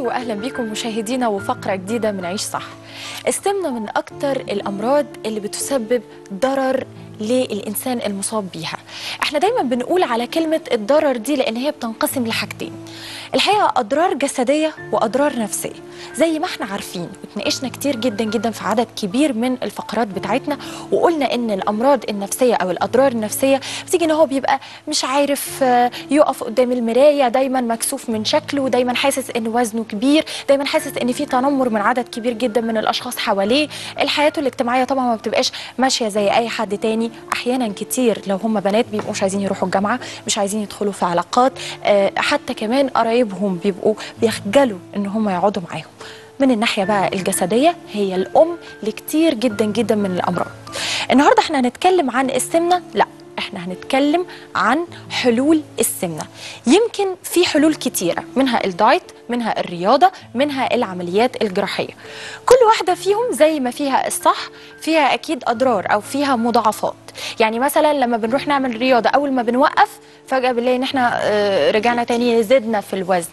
واهلا بكم مشاهدينا وفقره جديده من عيش صح. السمنه من اكتر الامراض اللي بتسبب ضرر للانسان المصاب بيها. احنا دايما بنقول على كلمه الضرر دي لان هي بتنقسم لحاجتين. الحقيقه اضرار جسديه واضرار نفسيه. زي ما احنا عارفين واتناقشنا كتير جدا جدا في عدد كبير من الفقرات بتاعتنا وقلنا ان الامراض النفسيه او الاضرار النفسيه بتيجي ان هو بيبقى مش عارف آه، يقف قدام المرايه دايما مكسوف من شكله دايما حاسس ان وزنه كبير دايما حاسس ان في تنمر من عدد كبير جدا من الاشخاص حواليه الحياه الاجتماعيه طبعا ما بتبقاش ماشيه زي اي حد تاني احيانا كتير لو هم بنات بيبقوا مش عايزين يروحوا الجامعه مش عايزين يدخلوا في علاقات آه، حتى كمان قرايبهم بيبقوا بيخجلوا ان هم يقعدوا معاهم من الناحيه بقى الجسديه هي الام لكتير جدا جدا من الامراض النهارده احنا هنتكلم عن السمنه لا احنا هنتكلم عن حلول السمنه يمكن في حلول كتيره منها الدايت منها الرياضه منها العمليات الجراحيه كل واحده فيهم زي ما فيها الصح فيها اكيد اضرار او فيها مضاعفات يعني مثلا لما بنروح نعمل رياضه اول ما بنوقف فجاه بنلاقي ان احنا آه، رجعنا تاني زدنا في الوزن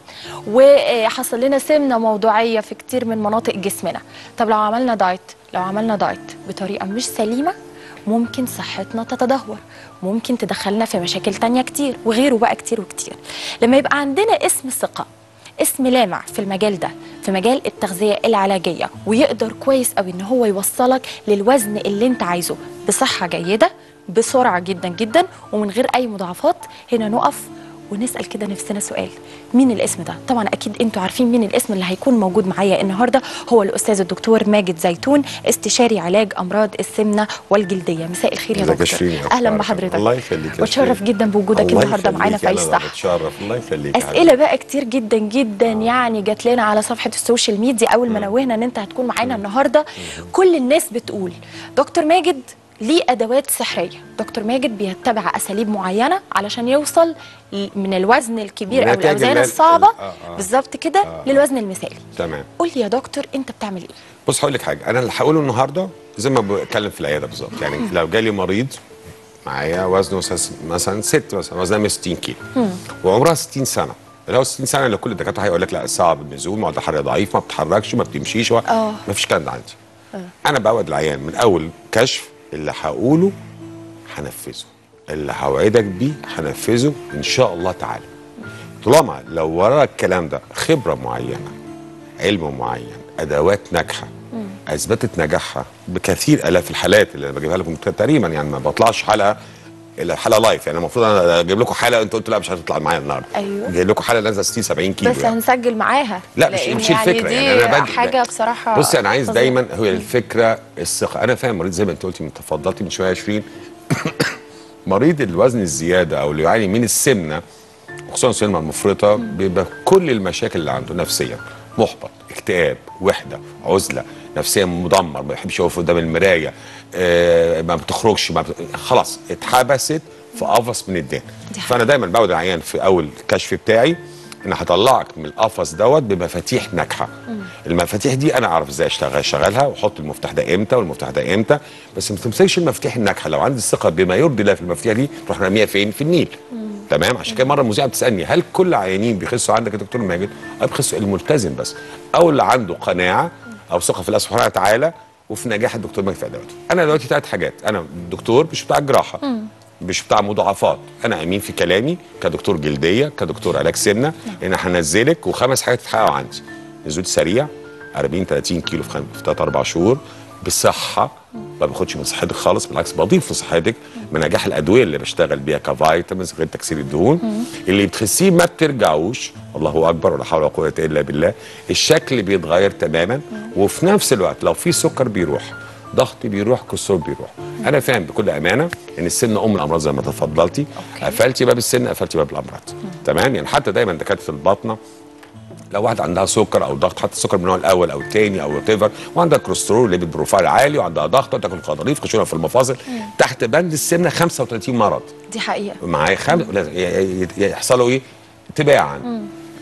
وحصل لنا سمنه موضوعيه في كتير من مناطق جسمنا طب لو عملنا دايت لو عملنا دايت بطريقه مش سليمه ممكن صحتنا تتدهور ممكن تدخلنا في مشاكل تانية كتير وغيره بقى كتير وكتير لما يبقى عندنا اسم ثقة اسم لامع في المجال ده في مجال التغذية العلاجية ويقدر كويس قوي ان هو يوصلك للوزن اللي انت عايزه بصحة جيدة بسرعة جدا جدا ومن غير اي مضاعفات هنا نقف ونسال كده نفسنا سؤال مين الاسم ده طبعا اكيد انتوا عارفين مين الاسم اللي هيكون موجود معايا النهارده هو الاستاذ الدكتور ماجد زيتون استشاري علاج امراض السمنه والجلديه مساء الخير يا ازيك يا دكتور شيرين؟ اهلا أخبارك؟ بحضرتك الله يخليك يا واتشرف شيرين. جدا بوجودك الله النهارده معانا في يخليك، عيش أنا صح بتشرف الله يخليك يا اسئله بقى كتير جدا جدا يعني جات لنا على صفحه السوشيال ميديا اول ما نوهنا ان انت هتكون معانا النهارده كل الناس بتقول دكتور ماجد ليه ادوات سحريه دكتور ماجد بيتبع اساليب معينه علشان يوصل ل- من الوزن الكبير او النتائج الاوزان اللي- الصعبه آه، آه. بالظبط كده آه. للوزن المثالي تمام قول لي يا دكتور انت بتعمل ايه بص هقول لك حاجه انا اللي هقوله النهارده زي ما بتكلم في العياده بالظبط يعني لو جالي مريض معايا وزنه سس- مثلا ست مثلا وزنها 160 كيلو وعمرها 60 سنه اللي هو 60 سنه اللي كل الدكاتره هيقول لك لا صعب النزول معدل حراري ضعيف ما بتتحركش ما بتمشيش و... آه. ما فيش الكلام ده عندي انا بوعد العيان من اول كشف اللي هقوله هنفذه اللي هوعدك بيه هنفذه ان شاء الله تعالى طالما لو ورا الكلام ده خبره معينه علم معين ادوات ناجحه اثبتت نجاحها بكثير الاف الحالات اللي انا بجيبها لكم تقريبا يعني ما بطلعش حلقه الا حلقه لايف يعني المفروض انا اجيب لكم حلقه انتوا قلتوا لا مش هتطلع معايا النهارده أيوه. جايب لكم حلقه نازله 60 70 كيلو بس يعني. هنسجل معاها لا مش لأن مش الفكره دي يعني انا بدي حاجه بصراحه بصي انا عايز فظيعة. دايما هو الفكره الثقه انا فاهم مريض زي ما انت قلتي من تفضلتي من شويه 20 مريض الوزن الزياده او اللي يعاني من السمنه خصوصا السمنه المفرطه بيبقى كل المشاكل اللي عنده نفسيا محبط اكتئاب وحده عزله نفسيا مدمر ما بيحبش يقف قدام المرايه آه ما بتخرجش ما بت... خلاص اتحبست في قفص من الدين دي حقيقة. فانا دايما بعود العيان في اول كشف بتاعي ان هطلعك من القفص دوت بمفاتيح ناجحه المفاتيح دي انا اعرف ازاي اشتغل اشغلها واحط المفتاح ده امتى والمفتاح ده امتى بس ما تمسكش المفاتيح الناجحه لو عندي الثقه بما يرضي الله في المفاتيح دي تروح راميها فين في النيل تمام عشان كده مره المذيعه بتسالني هل كل العيانين بيخسوا عندك يا دكتور ماجد اه بيخسوا الملتزم بس او اللي عنده قناعه او ثقه في الله سبحانه وتعالى وفي نجاح الدكتور ماجد في ادواته انا دلوقتي ثلاث حاجات انا دكتور مش بتاع جراحه مش بتاع مضاعفات انا امين في كلامي كدكتور جلديه كدكتور علاج سمنه ان هنزلك وخمس حاجات تتحققوا عندي نزول سريع 40 30 كيلو في 3 4 شهور بصحه ما باخدش من صحتك خالص بالعكس بضيف في صحتك من نجاح الادويه اللي بشتغل بيها كفيتامينز غير تكسير الدهون اللي بتخسيه ما بترجعوش الله اكبر ولا حول ولا قوه الا بالله الشكل بيتغير تماما وفي نفس الوقت لو في سكر بيروح ضغط بيروح كسور بيروح انا فاهم بكل امانه ان السن ام الامراض زي ما تفضلتي أوكي. قفلتي باب السن قفلتي باب الامراض تمام يعني حتى دايما دكاتره الباطنه لو واحد عندها سكر او ضغط حتى السكر من النوع الاول او الثاني او وات وعندها كوليسترول ليبيد بروفايل عالي وعندها ضغط وتاكل غضاريف خشونه في المفاصل تحت بند السمنه 35 مرض دي حقيقه معايا خم... لازم ي- ي- ي- يحصلوا ايه تباعا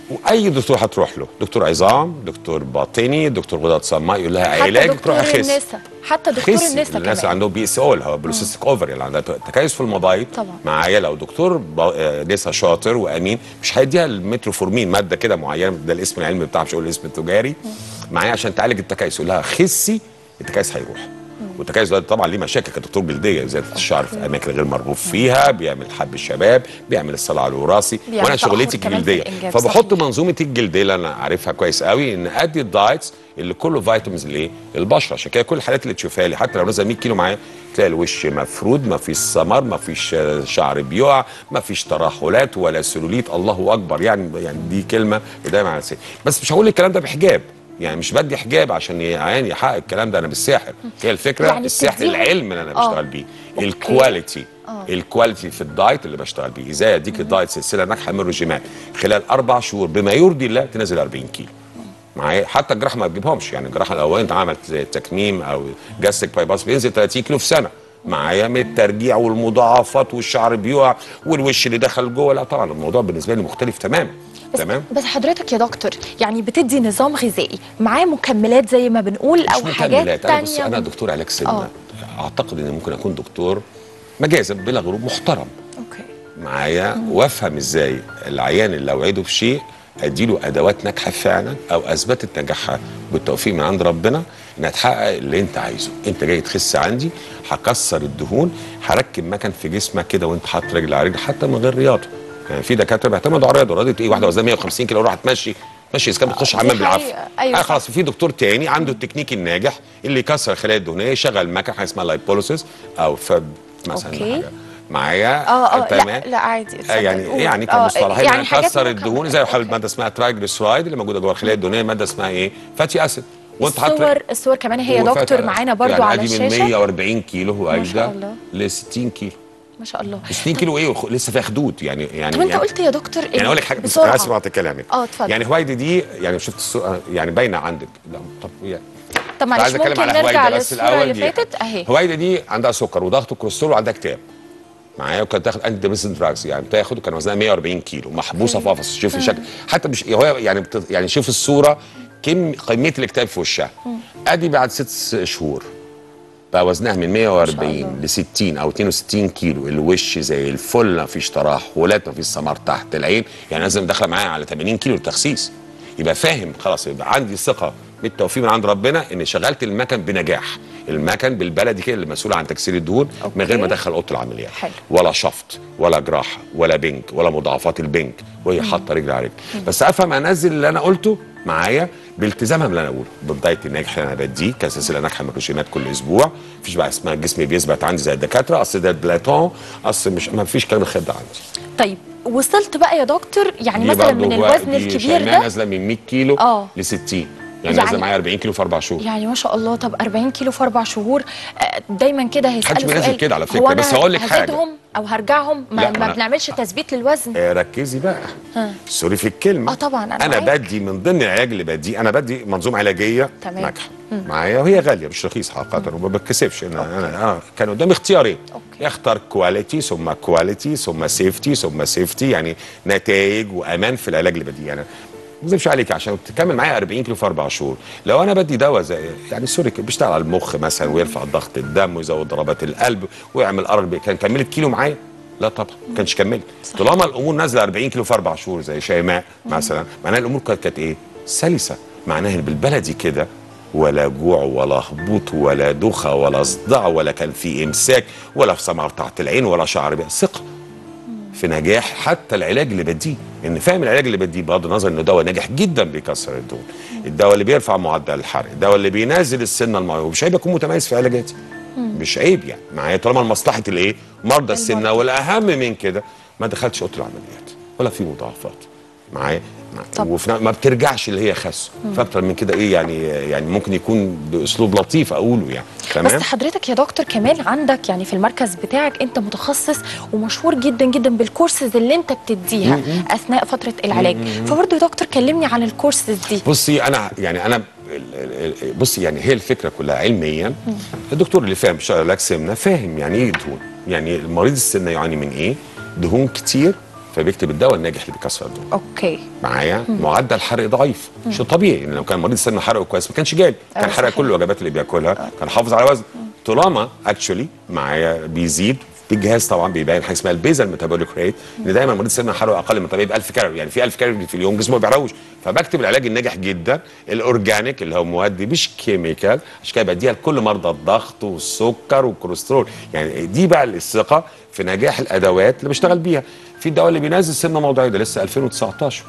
واي دكتور هتروح له دكتور عظام دكتور باطني دكتور غدد صماء يقول لها حتى علاج دكتور تروح اخس النساء حتى دكتور خسي النساء الناس اللي كمان عندهم بي اس او اللي هو بلوسيستيك اوفري اللي عندها تكيس في المبايض طبعا. معايا لو دكتور ب- آه، نسا شاطر وامين مش هيديها المتروفورمين ماده كده معينه ده الاسم العلمي بتاعها مش هقول الاسم التجاري معايا عشان تعالج التكيس يقول لها خسي التكيس هيروح والتكيس ده طبعا ليه مشاكل كدكتور جلديه زياده الشعر في اماكن غير مرغوب فيها بيعمل حب الشباب بيعمل الصلع الوراثي بيعمل وانا تأخر شغلتي كمان في الجلديه الإنجاب، فبحط صحيح. منظومه الجلديه اللي انا عارفها كويس قوي ان ادي الدايتس اللي كله فيتامينز الايه البشره عشان كده كل الحالات اللي تشوفها لي حتى لو نزل 100 كيلو معايا تلاقي الوش مفرود ما فيش سمر ما فيش آه، شعر بيقع ما فيش ترهلات ولا سلوليت الله اكبر يعني يعني دي كلمه دايما على لساني بس مش هقول الكلام ده بحجاب يعني مش بدي حجاب عشان يعني يحقق الكلام ده انا بالسحر هي الفكره يعني السحر بتديهم- العلم اللي انا آه. بشتغل بيه أوكي. الكواليتي آه. الكواليتي في الدايت اللي بشتغل بيه ازاي اديك الدايت سلسله ناجحه من الرجيمات خلال اربع شهور بما يرضي الله تنزل 40 كيلو معايا حتى الجراحه ما بتجيبهمش يعني الجراحه لو انت عملت زي تكميم او جاستيك باي باس بينزل 30 كيلو في سنه معايا من الترجيع والمضاعفات والشعر بيقع والوش اللي دخل جوه لا طبعا الموضوع بالنسبه لي مختلف تماما بس, تمام بس حضرتك يا دكتور يعني بتدي نظام غذائي معاه مكملات زي ما بنقول او مش حاجات مكملات انا بص تانية انا دكتور علاج سمنه آه. اعتقد ان ممكن اكون دكتور مجازا بلا غروب محترم اوكي معايا وافهم ازاي العيان اللي اوعده بشيء اديله ادوات ناجحه فعلا او اثبتت نجاحها بالتوفيق من عند ربنا انها تحقق اللي انت عايزه انت جاي تخس عندي هكسر الدهون هركب مكن في جسمك كده وانت حاطط رجل على رجل حتى من غير رياضه يعني في دكاتره بيعتمدوا على الرياضه رياضه ايه واحده وزنها 150 كيلو راح تمشي ماشي اذا كانت بتخش دي حمام بالعافيه حقيقة. أيوة آه صح. خلاص في دكتور تاني عنده التكنيك الناجح اللي يكسر الخلايا الدهنيه يشغل مكن حاجه اسمها لايبوليسيس او فب مثلا أوكي. حاجه معايا اه اه تمام لا لا عادي آه اتفضل، يعني قول. يعني آه، كمصطلحين يعني حاجات كسر مكملة. الدهون زي حال أوكي. ماده اسمها ترايجليسرايد اللي موجوده جوه الخلايا الدهنيه ماده اسمها ايه؟ فاتي اسيد وانت حاطط الصور الصور كمان هي وفات دكتور على- معانا برضو يعني على ادي من الشاشه 140 كيلو ما وايده شاء الله. ل 60 كيلو ما شاء الله 60 كيلو ايه وخ- لسه فيها خدود يعني يعني طب انت يعني قلت يا دكتور يعني اقول لك حاجه بس بسرعه انا اسف اعطي كلامك اه اتفضل يعني هوايدي دي يعني شفت الصوره يعني باينه عندك لا طب يعني طب معلش عايز اتكلم ممكن على نرجع هوايدا بس للصوره الاول اللي دي. فاتت اهي هوايدا دي عندها سكر وضغط وكوليسترول وعندها اكتئاب معايا وكانت تاخد انتي ديبريسنت دراجز يعني بتاخد وكان وزنها 140 كيلو محبوسه في قفص شوفي شكل حتى مش هو يعني بت... يعني شوف الصوره كم كميه الاكتئاب في وشها ادي بعد ست شهور بقى وزنها من 140 ل 60 او 62 كيلو الوش زي الفل ما فيش ترهلات ما فيش سمر تحت العين يعني لازم داخله معايا على 80 كيلو تخسيس يبقى فاهم خلاص يبقى عندي ثقه بالتوفيق من عند ربنا ان شغلت المكن بنجاح المكن بالبلدي كده اللي مسؤول عن تكسير الدهون من غير ما أوكي. ادخل اوضه العمليات حلو. ولا شفط ولا جراحه ولا بنك ولا مضاعفات البنك وهي حاطه رجل على رجل بس افهم انزل اللي انا قلته معايا بالتزامها باللي انا اقوله بالدايت الناجح اللي انا بديه كسلسله ناجحه من الرجيمات كل اسبوع مفيش بقى اسمها جسمي بيثبت عندي زي الدكاتره اصل ده بلاتون اصل مش ما فيش كلام الخير ده عندي طيب وصلت بقى يا دكتور يعني دي مثلا برضو من هو- الوزن دي الكبير شيماء ده نازله من 100 كيلو آه. ل 60 يعني, يعني- نازله معايا 40 كيلو في اربع شهور يعني ما شاء الله طب 40 كيلو في اربع شهور آه، دايما كده هيسالوا محدش بينزل سؤال كده على فكرة، هو أنا بس هقول لك حاجة. هزيدهم او هرجعهم ما, لا، ما أنا- بنعملش تثبيت للوزن آه، ركزي بقى سوري في الكلمه آه، طبعاً، أنا انا معاك. بدي من ضمن العلاج اللي بديه انا بدي منظومه علاجيه تمام. ناجحه معايا وهي غاليه مش رخيصه حقيقه وما بتكسبش انا انا آه كان قدامي اختيارين أوكي. اختار كواليتي ثم كواليتي ثم سيفتي ثم سيفتي يعني نتائج وامان في العلاج اللي بديه انا ما اكذبش عليك عشان تكمل معايا 40 كيلو في اربع شهور لو انا بدي دواء زي يعني سوري كده بيشتغل على المخ مثلا ويرفع ضغط الدم ويزود ضربات القلب ويعمل ارق كان كملت كيلو معايا لا طبعا ما كانش كملت طالما الامور نازله 40 كيلو في اربع شهور زي شيماء مثلا معناها الامور كانت كانت ايه سلسه معناها إن بالبلدي كده ولا جوع ولا هبوط ولا دوخه ولا صداع ولا كان في امساك ولا في سمع تحت العين ولا شعر بقى ثقه في نجاح حتى العلاج اللي بديه ان فاهم العلاج اللي بديه بغض النظر انه دواء ناجح جدا بيكسر الدهون الدواء اللي بيرفع معدل الحرق الدواء اللي بينزل السنه المعويه ومش عيب اكون متميز في علاجاتي مش عيب يعني معايا طالما لمصلحه الايه مرضى السمنه والاهم من كده ما دخلتش اوضه العمليات ولا في مضاعفات معايا طب. وفي ما بترجعش اللي هي خس فاكتر من كده ايه يعني يعني ممكن يكون باسلوب لطيف اقوله يعني بس تمام حضرتك يا دكتور كمان عندك يعني في المركز بتاعك انت متخصص ومشهور جدا جدا بالكورسز اللي انت بتديها اثناء فتره العلاج فبرضه يا دكتور كلمني عن الكورسز دي بصي انا يعني انا ال- ال- ال- بصي يعني هي الفكره كلها علميا الدكتور اللي فاهم بيشتغل علاج سمنه فاهم يعني ايه دهون يعني المريض السمنه يعاني من ايه دهون كتير فبيكتب الدواء الناجح اللي بيكسر الدهون اوكي معايا معدل حرق ضعيف شيء طبيعي ان لو كان مريض السمنه حرقه كويس ما كانش جالي كان آه، حرق صحيح. كل الوجبات اللي بياكلها كان حافظ على وزن طالما اكشولي معايا بيزيد في الجهاز طبعا بيبين حاجه اسمها البيزل ميتابوليك ريت ان دايما مريض السمنه حرقه اقل من طبيعي ب 1000 كالوري يعني في 1000 كالوري في اليوم جسمه ما بيحرقوش فبكتب العلاج الناجح جدا الاورجانيك اللي هو مواد مش كيميكال عشان كده بديها لكل مرضى الضغط والسكر والكوليسترول يعني دي بقى الثقه في نجاح الادوات اللي بشتغل بيها في الدواء اللي بينزل سمنه موضعيه ده لسه 2019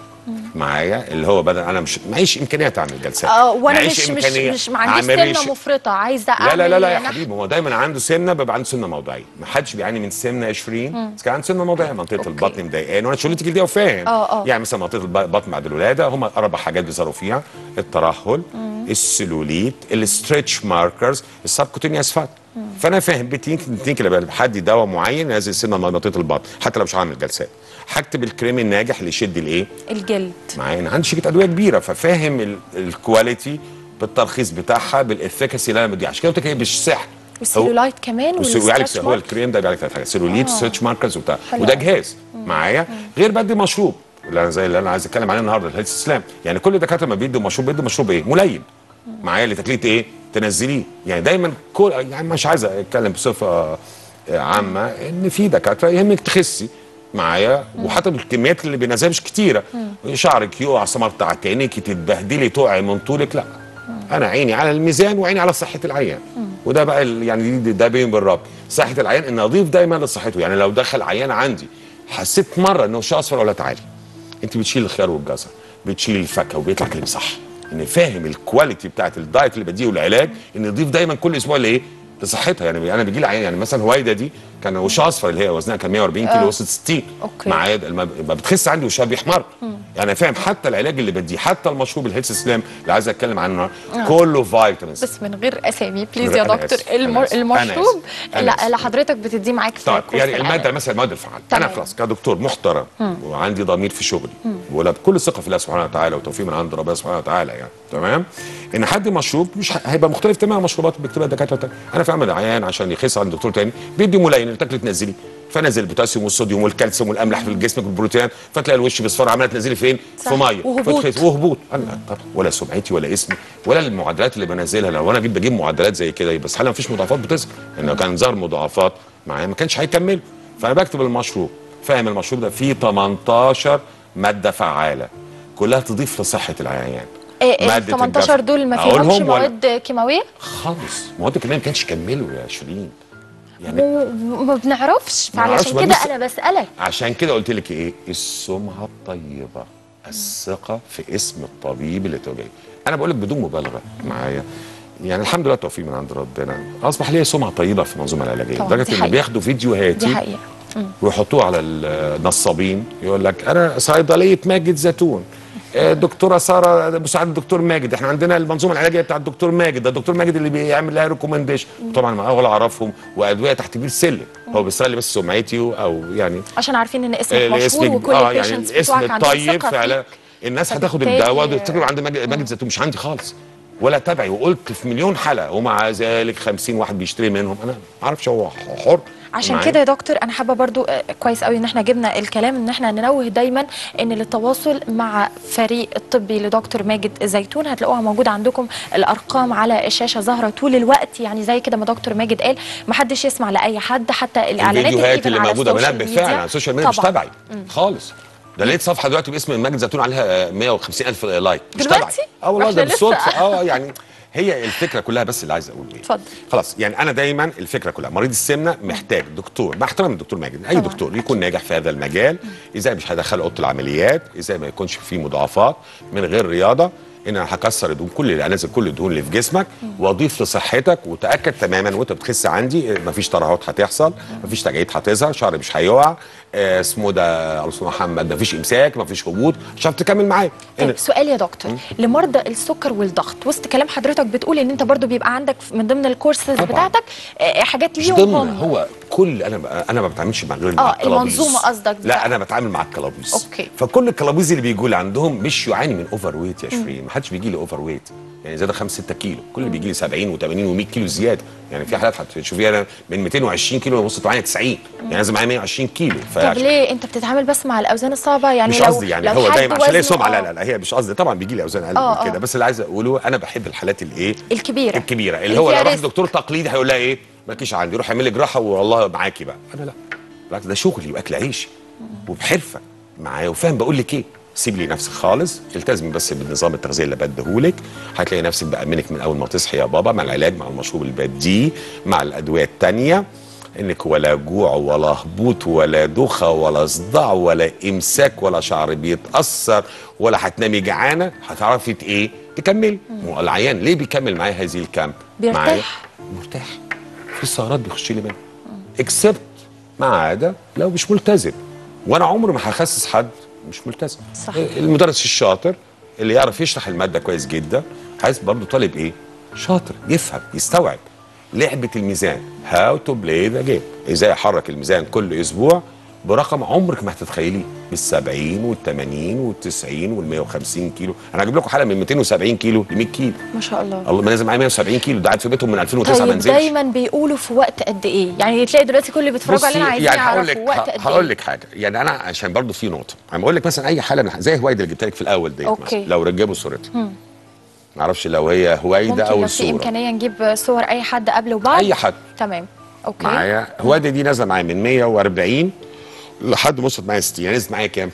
معايا اللي هو بدل انا مش معيش امكانيات اعمل جلسات اه وانا معيش مش مش إمكانية مش ما عنديش أعمل ريش- سمنه مفرطه عايزه لا لا لا لا يا أعمل نح- حبيبي هو دايما عنده سمنه بيبقى عنده سمنه موضعيه ما حدش بيعاني من سمنه 20 بس كان عنده سمنه موضعيه منطقه أوكي. البطن مضايقاني وانا شغلتي كده وفاهم آه، آه. يعني مثلا منطقه الب- البطن بعد الولاده هم اربع حاجات بيظهروا فيها الترهل السلوليت الستريتش ماركرز السبكوتينيوس فات فانا فاهم بتين بتين كده بقى حد دواء معين ينزل سمنه منطقه البطن حتى لو مش هعمل جلسات هكتب الكريم الناجح اللي يشد الايه الجلد معايا انا عندي شركه ادويه كبيره ففاهم ال- الكواليتي بالترخيص بتاعها بالافكاسي اللي انا بديها عشان كده قلت لك هي مش سحر والسيلولايت كمان والس- ويعالج والستريتش هو مارك. الكريم ده بيعالج ثلاث حاجات سيلوليت آه. ستريتش ماركرز وبتاع حلو وده أوي. جهاز معايا غير بدي مشروب اللي انا زي اللي انا عايز اتكلم عليه النهارده الهيلث سلام يعني كل الدكاتره لما بيدوا مشروب بيدوا مشروب ايه ملين معايا لتكليه ايه تنزليه يعني دايما كل يعني مش عايز اتكلم بصفه عامه ان في دكاتره يهمك تخسي معايا وحتى الكميات اللي بينزلها مش كتيره شعرك يقع سمرت عينيك تتبهدلي تقعي من طولك لا انا عيني على الميزان وعيني على صحه العيان وده بقى ال- يعني دي- ده بين بالربط صحه العيان ان اضيف دايما لصحته يعني لو دخل عيان عندي حسيت مره انه مش اصفر ولا تعالي انت بتشيل الخيار والجزر بتشيل الفاكهه وبيطلع كلام صح ان فاهم الكواليتي بتاعت الدايت اللي بديه والعلاج ان يضيف دايما كل اسبوع لايه لصحتها يعني انا بيجي لي عيان يعني مثلا هوايده دي كان وشها اصفر اللي هي وزنها كان 140 كيلو وصلت 60 أوكي. معايا لما لما بتخس عندي وشها بيحمر يعني أنا فاهم حتى العلاج اللي بديه حتى المشروب الهيلث سلام اللي عايز اتكلم عنه كله فيتامينز بس من غير اسامي بليز من يا غير- أنا دكتور آسف، أنا المر... آسف، أنا المشروب آسف، أنا لا آسف. اللي حضرتك بتديه معاك في طيب كورس يعني العلاج. الماده مثلا المواد الفعاله انا تمام. خلاص كدكتور محترم وعندي ضمير في شغلي ولا بكل ثقه في الله سبحانه وتعالى وتوفيق من عند ربنا سبحانه وتعالى يعني تمام ان حد مشروب مش ه- هيبقى مختلف تماما عن المشروبات اللي بيكتبها الدكاتره التانية. انا في عمل عيان عشان يخس عند دكتور تاني بيدي ملين اللي تاكلي تنزلي فنزل البوتاسيوم والصوديوم والكالسيوم والاملاح في الجسم والبروتين فتلاقي الوش بيصفر عماله تنزلي فين؟ صح. في ميه وهبوط. فتخس- وهبوط أنا طب ولا سمعتي ولا اسمي ولا المعدلات اللي بنزلها لو انا جيت بجيب معدلات زي كده بس هل مفيش مضاعفات بتظهر؟ ان لو كان ظهر مضاعفات معايا ما كانش هيكمل فانا بكتب المشروب فاهم المشروب ده فيه 18 ماده فعاله كلها تضيف لصحه العيان إيه ال مادة 18 الدفع. دول ما أقولهم فيهمش ولا- مواد كيماويه خالص مواد كمان ما كانش كملوا يا شيرين يعني وما بنعرفش ما نعرفش، فعلشان ما كده لسه- انا بسالك عشان كده قلت لك ايه السمعه الطيبه الثقه في اسم الطبيب اللي توجهه انا بقول لك بدون مبالغه معايا يعني الحمد لله توفيق من عند ربنا اصبح ليا سمعه طيبه في المنظومه العلاجيه طبعاً، لدرجه دي ان حقيقة. بياخدوا فيديوهاتي دي حقيقه ويحطوه على النصابين يقول لك انا صيدليه ماجد زيتون آه، دكتوره ساره مساعد الدكتور ماجد احنا عندنا المنظومه العلاجيه بتاع الدكتور ماجد ده الدكتور ماجد اللي بيعمل لها ريكومنديشن طبعا ما ولا اعرفهم وادويه تحت بير السلم هو بيستغل بس سمعتي او يعني عشان عارفين ان اسمك الاسم مشهور وكل اه يعني البيشنتس الاسم بتوعك عندهم الطيب ثقه فعلا فيك الناس هتاخد فبالتالي- الدواء وتفتكر عند ماجد ماجد زيتون مش عندي خالص ولا تبعي وقلت في مليون حلقه ومع ذلك 50 واحد بيشتري منهم انا ما اعرفش هو حر عشان معايا. كده يا دكتور انا حابه برضو آه، كويس قوي ان احنا جبنا الكلام ان احنا ننوه دايما ان للتواصل مع فريق الطبي لدكتور ماجد زيتون هتلاقوها موجوده عندكم الارقام على الشاشه ظاهره طول الوقت يعني زي كده ما دكتور ماجد قال ما حدش يسمع لاي حد حتى الاعلانات الفيديوهات even اللي على موجوده السوشيال بنبه ميديا. فعلا على السوشيال ميديا مش طبعاً. تبعي خالص ده لقيت صفحه دلوقتي باسم ماجد زيتون عليها 150 الف لايك مش دلوقتي؟ تبعي اه والله ده وإحنا لسه- بالصدفه اه يعني هي الفكره كلها بس اللي عايز اقوله ايه اتفضل. خلاص يعني انا دايما الفكره كلها مريض السمنه محتاج دكتور مع احترام الدكتور ماجد اي طبعاً. دكتور يكون ناجح في هذا المجال ازاي مش هدخل اوضه العمليات ازاي ما يكونش فيه مضاعفات من غير رياضه ان انا هكسر الدهون كل انزل كل الدهون اللي في جسمك واضيف لصحتك وتاكد تماما وانت بتخس عندي مفيش ترهلات هتحصل مفيش تجاعيد هتظهر شعري مش هيقع آه، اسمه ده رسول محمد مفيش امساك مفيش هبوط عشان تكمل معايا طيب سؤال يا دكتور لمرضى السكر والضغط وسط كلام حضرتك بتقول ان انت برضو بيبقى عندك من ضمن الكورسز طبعاً. بتاعتك آه، حاجات مش ليهم ضمن هم هو كل انا انا ما بتعاملش مع غير مع آه، الكلابيز. المنظومة قصدك لا بقى. انا بتعامل مع الكلابيز أوكي. فكل الكلابيز اللي بيجوا لي عندهم مش يعاني من اوفر ويت يا شيرين ما حدش بيجي لي اوفر ويت يعني زاد 5 6 كيلو كل اللي بيجي لي 70 و80 و100 كيلو زياده يعني في حالات هتشوفيها انا من 220 كيلو وصلت معايا 90 يعني لازم معايا 120 كيلو ف تضيعش ليه انت بتتعامل بس مع الاوزان الصعبه يعني مش لو قصدي يعني لو هو حد دايما عشان ليه وزنه- سمعه لا آه، لا لا هي مش قصدي طبعا بيجي لي اوزان اقل آه، من كده آه. بس اللي عايز اقوله انا بحب الحالات الايه الكبيره الكبيره اللي اللي هو فيها لو راح ريسك. دكتور تقليدي هيقول لها ايه مالكيش عندي روح اعمل لي جراحه والله معاكي بقى انا لا بالعكس ده شغلي واكل عيشي وبحرفه معايا وفاهم بقول لك ايه سيب لي نفسك خالص التزمي بس بالنظام التغذيه اللي بديهولك هتلاقي نفسك بامنك من اول ما تصحي يا بابا مع العلاج مع المشروب اللي بديه مع الادويه التانيه انك ولا جوع ولا هبوط ولا دوخه ولا صداع ولا امساك ولا شعر بيتاثر ولا هتنامي جعانه هتعرفي ت- ايه تكملي ما هو العيان ليه بيكمل معايا هذه الكام بيرتاح. معايا مرتاح في سهرات بيخش لي منها اكسبت ما عدا لو مش ملتزم وانا عمري ما هخسس حد مش ملتزم صحيح. المدرس الشاطر اللي يعرف يشرح الماده كويس جدا عايز برضه طالب ايه شاطر يفهم يستوعب لعبه الميزان هاو تو بلاي ذا جيم ازاي احرك الميزان كل اسبوع برقم عمرك ما هتتخيليه بال 70 وال 80 وال 90 وال 150 كيلو انا هجيب لكم حاله من 270 كيلو ل 100 كيلو ما شاء الله الله ما لازم معايا 170 كيلو ده قاعد في بيتهم من 2009 ما طيب نزلش دايما بيقولوا في وقت قد ايه يعني تلاقي دلوقتي كل اللي بيتفرجوا علينا عايزين يعني هقول يعرفوا لك وقت قد هقول ايه لك حاجه يعني انا عشان برضو في نقطه انا بقول لك مثلا اي حاله أنا زي هوايده اللي جبت لك في الاول ديت أوكي. مثلا لو رجبوا صورتها ما اعرفش لو هي هوايده ممكن او لو في الصوره امكانيه نجيب صور اي حد قبل وبعد اي حد تمام اوكي معايا هوايده دي نازله معايا من 140 لحد ما وصلت معايا 60 يعني نزلت معايا كام؟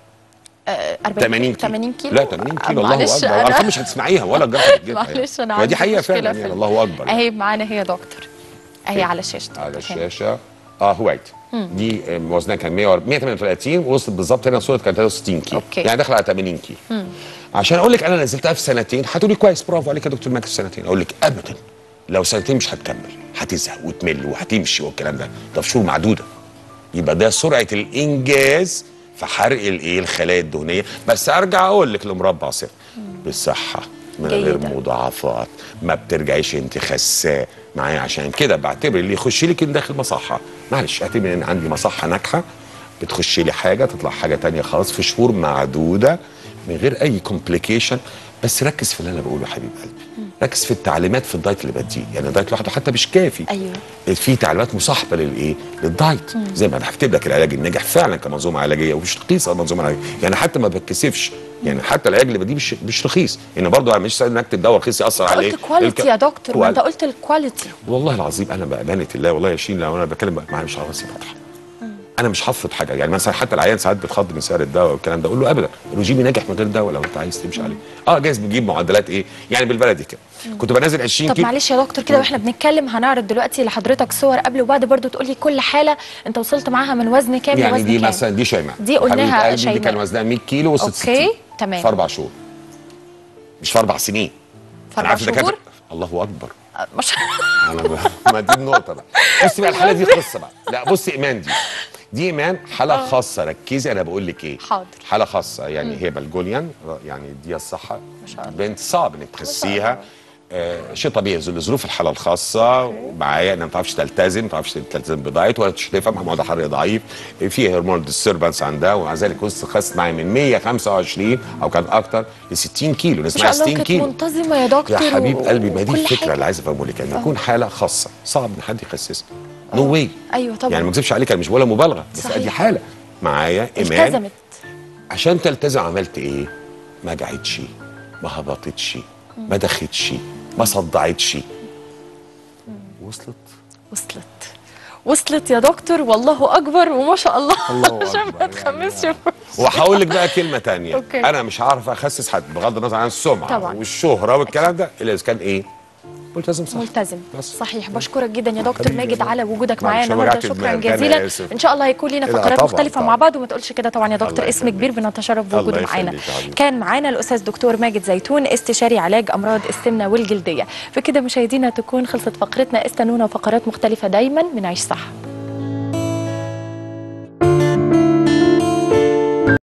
40 80 كيلو 80 كيلو لا 80 كيلو آه، الله معلش اكبر أنا- الارقام مش هتسمعيها ولا الجرافيك هتجيبها يعني. معلش انا ودي عندي حقيقه مشكلة فعلا في يعني ال- الله اكبر يعني. اهي معانا هي دكتور اهي على الشاشه على هنا. الشاشه اه هوايتي دي آه، وزنها كان 100 138 وصلت بالظبط هنا صوره كانت 63 كيلو أوكي. يعني داخله على 80 كيلو عشان اقول لك انا نزلتها في سنتين هتقولي كويس برافو عليك يا دكتور ماكس في سنتين اقول لك ابدا لو سنتين مش هتكمل هتزهق وتمل وهتمشي والكلام ده ده في شهور معدوده يبقى ده سرعه الانجاز في حرق الايه الخلايا الدهنيه بس ارجع اقول لك لمربع صفر بالصحه من غير جيداً. مضاعفات ما بترجعيش انت خساه معايا عشان كده بعتبر اللي يخش لي كده داخل مصحه معلش اعتبر ان عندي مصحه ناجحه بتخش لي حاجه تطلع حاجه تانية خالص في شهور معدوده من غير اي كومبليكيشن بس ركز في اللي انا بقوله يا حبيب قلبي ركز في التعليمات في الدايت اللي بديه يعني الدايت لوحده حتى مش كافي أيوه. في تعليمات مصاحبه للايه للدايت زي ما انا هكتب لك العلاج الناجح فعلا كمنظومه علاجيه ومش رخيصه منظومه علاجيه يعني حتى ما بتكسفش يعني حتى العلاج اللي بديه مش مش رخيص ان برضه انا مش سهل ان اكتب دواء رخيص ياثر عليه قلت كواليتي الك- يا دكتور ما انت كوال- قلت الكواليتي والله العظيم انا بامانه الله والله يا شيرين لو انا بتكلم معايا مش عارف فتح انا مش حافظ حاجه يعني مثلا حتى العيان ساعات بتخض من سعر الدواء والكلام ده اقول له ابدا الرجيمي ناجح من غير دواء لو انت عايز تمشي عليه اه جايز بتجيب معدلات ايه يعني بالبلدي كده كنت بنزل 20 طب كيلو معلش يا دكتور كده واحنا بنتكلم هنعرض دلوقتي لحضرتك صور قبل وبعد برضو تقولي كل حاله انت وصلت معاها من وزن كام يعني لوزن دي كام مثلا دي شيماء دي قلناها حبيبة قلبي دي شيماء. كان وزنها 100 كيلو وصلت أوكي، 60 تمام. في اربع شهور مش في اربع سنين في أنا أربع عارف الدكاترة- شهور؟ الله اكبر آه، مش انا ب... ما دي النقطه بقى بصي بقى الحاله دي قصه بقى لا بصي ايمان دي دي ايمان حاله خاصه ركزي انا بقول لك ايه حاضر. حاله خاصه يعني هي بلجوليان يعني دي الصحه ما شاء الله. بنت صعب انك تخسيها آه شيء طبيعي لظروف الحاله الخاصه معايا انها ما تعرفش تلتزم ما تعرفش تلتزم بدايت ولا تفهم معدل حراري ضعيف في هرمون ديستربنس عندها ومع ذلك وصلت خست معايا من 125 او كان اكتر ل 60 كيلو ما نسمعها شاء الله 60 كانت كيلو منتظمه يا دكتور يا حبيب و- قلبي ما دي وكل الفكره حاجة. اللي عايز افهمه لك ان يكون حاله خاصه صعب ان حد يخسسها نو واي ايوه طبعا يعني ما اكذبش عليك انا مش بقولها مبالغه بس صحيح. دي حاله معايا ايمان التزمت عشان تلتزم عملت ايه؟ ما جعتش ما هبطتش ما دختش ما صدعتش وصلت وصلت وصلت يا دكتور والله اكبر وما شاء الله الله عشان أكبر ما يعني. تخمسش وهقول لك بقى كلمه تانية أوكي. انا مش هعرف اخسس حد بغض النظر عن السمعه طبعاً. والشهره والكلام ده الا اذا كان ايه؟ ملتزم صح ملتزم بس. صحيح بشكرك جدا يا دكتور حبيبي ماجد والله. على وجودك معلش معايا أنا النهارده وجعت شكرا دماغي، أنا جزيلا آسف. ان شاء الله هيكون لنا لا، فقرات طبعاً، مختلفه طبعاً. مع بعض وما تقولش كده طبعا يا الله دكتور اسم يخليك. كبير بنتشرف الله بوجوده معانا يخليك يا حبيبي. كان معانا الاستاذ دكتور ماجد زيتون استشاري علاج امراض السمنه والجلديه بكده مشاهدينا تكون خلصت فقرتنا استنونا فقرات مختلفه دايما من عيش صح